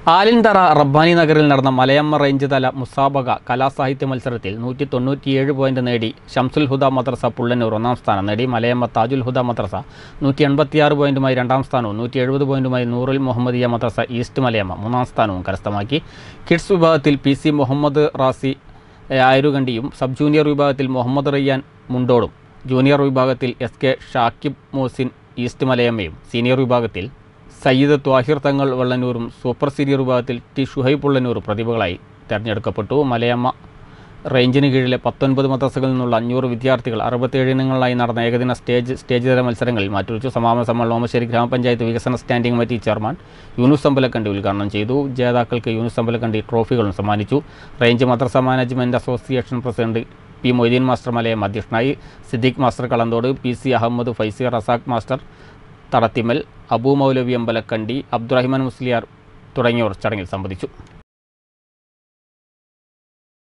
ആലിൻതറ റബ്ബാനി നഗറിൽ നടന്ന മലയമ്മ റേഞ്ച് തല മുസാബക കലാസാഹിത്യ മത്സരത്തിൽ നൂറ്റി തൊണ്ണൂറ്റിയേഴ് പോയിന്റ് നേടി ഷംസുൽ ഹുദ മദ്രസ പുള്ളന്നൂർ ഒന്നാം സ്ഥാനം നേടി മലയമ്മ താജുൽ ഹുദ മദ്രസ നൂറ്റി എൺപത്തിയാറ് പോയിന്റുമായി രണ്ടാം സ്ഥാനവും നൂറ്റി എഴുപത് പോയിന്റുമായി നൂറുൽ മുഹമ്മദിയ മദ്രസ ഈസ്റ്റ് മലയമ്മ മൂന്നാം സ്ഥാനവും കരസ്ഥമാക്കി കിഡ്സ് വിഭാഗത്തിൽ P C Muhammad Razi A, ആയിരുകണ്ടിയും സബ് ജൂനിയർ വിഭാഗത്തിൽ മുഹമ്മദ് റയ്യാൻ മുണ്ടോടും ജൂനിയർ വിഭാഗത്തിൽ S K Shakib Mohsin east മലയമ്മയും സീനിയർ വിഭാഗത്തിൽ സയ്യിദ് ത്വാഹിർ തങ്ങൾ വള്ളന്നൂരും സൂപ്പർ സീനിയർ വിഭാഗത്തിൽ ടി ഷുഹൈബ് ഉള്ളന്നൂർ പ്രതിഭകളായി തെരഞ്ഞെടുക്കപ്പെട്ടു മലയമ്മ റേഞ്ചിന് കീഴിലെ പത്തൊൻപത് മദ്രസകളിൽ നിന്നുള്ള അഞ്ഞൂറ് വിദ്യാർത്ഥികൾ അറുപത്തേഴ് ഇനങ്ങളിലായി നടന്ന ഏകദിന സ്റ്റേജ് സ്റ്റേജ് തല മത്സരങ്ങളിൽ മാറ്റുരച്ചു സമാപന സമ്മേളനം ഓമശ്ശേരി ഗ്രാമപഞ്ചായത്ത് വികസന standing committee chairman Yunus Ambalakandi ഉദ്ഘാടനം ചെയ്തു ജേതാക്കൾക്ക് യൂനുസ് അമ്പലക്കണ്ടി ട്രോഫികളും സമ്മാനിച്ചു റേഞ്ച് മദ്രസ management association president P Moideen master Malayam അധ്യക്ഷനായി Siddique master Kalanthode P C Ahmed Faizy Razak master Thadathimal Abu Maulavi Ambalakandi Abdurahiman Musliyar തുടങ്ങിയവർ ചടങ്ങിൽ സംബന്ധിച്ചു